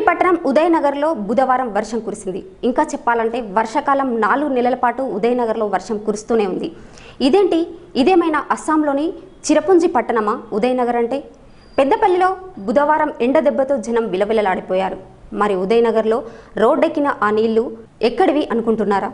పట్టణం ఉదయనగర్లో బుధవారం వర్షం కురిసింది ఇంకా చెప్పాలంటే వర్షాకాలం నాలుగు నెలల పాటు ఉదయనగర్లో వర్షం కురుస్తూనే ఉంది ఇదేంటి ఇదేమైనా అస్సాంలోని చిరపుంజి పట్టణమా ఉదయనగర్ అంటే పెద్దపల్లిలో బుధవారం ఎండ దెబ్బతో జనం విలవిలలాడిపోయారు మరి ఉదయనగర్లో రోడ్డెక్కిన ఆ నీళ్లు ఎక్కడివి అనుకుంటున్నారా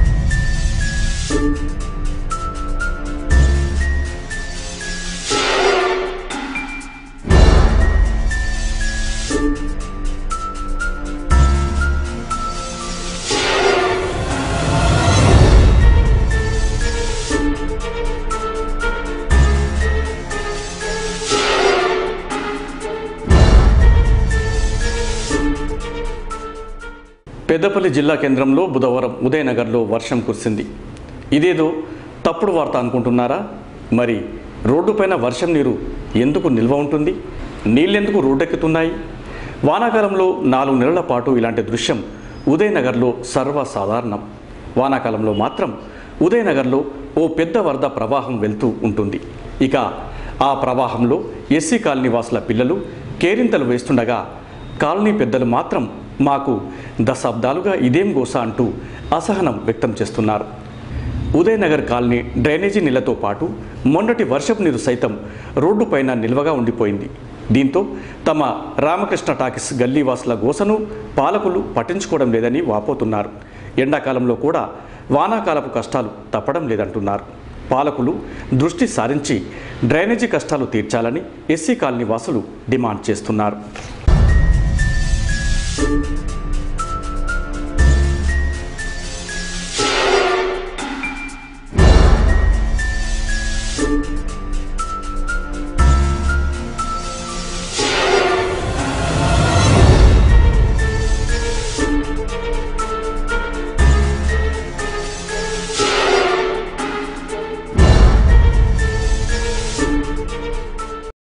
పెద్దపల్లి జిల్లా కేంద్రంలో బుధవారం ఉదయనగర్లో వర్షం కురిసింది ఇదేదో తప్పుడు వార్త అనుకుంటున్నారా మరి రోడ్డుపైన వర్షం నీరు ఎందుకు నిల్వ ఉంటుంది నీళ్ళెందుకు రోడ్డెక్కుతున్నాయి వానాకాలంలో నాలుగు నెలల పాటు ఇలాంటి దృశ్యం ఉదయనగర్లో సర్వసాధారణం వానాకాలంలో మాత్రం ఉదయనగర్లో ఓ పెద్ద వరద ప్రవాహం వెళ్తూ ఉంటుంది ఇక ఆ ప్రవాహంలో ఎస్సీ కాలనీ వాసుల పిల్లలు కేరింతలు వేస్తుండగా కాలనీ పెద్దలు మాత్రం మాకు దశాబ్దాలుగా ఇదేం గోస అంటూ అసహనం వ్యక్తం చేస్తున్నారు ఉదయనగర్ కాలనీ డ్రైనేజీ నీళ్లతో పాటు మొన్నటి వర్షపు నీరు సైతం రోడ్డుపైన నిల్వగా ఉండిపోయింది దీంతో తమ రామకృష్ణ టాకీస్ గల్లీవాసుల గోసను పాలకులు పట్టించుకోవడం లేదని వాపోతున్నారు ఎండాకాలంలో కూడా వానాకాలపు కష్టాలు తప్పడం లేదంటున్నారు పాలకులు దృష్టి సారించి డ్రైనేజీ కష్టాలు తీర్చాలని ఎస్సీ కాలనీ వాసులు డిమాండ్ చేస్తున్నారు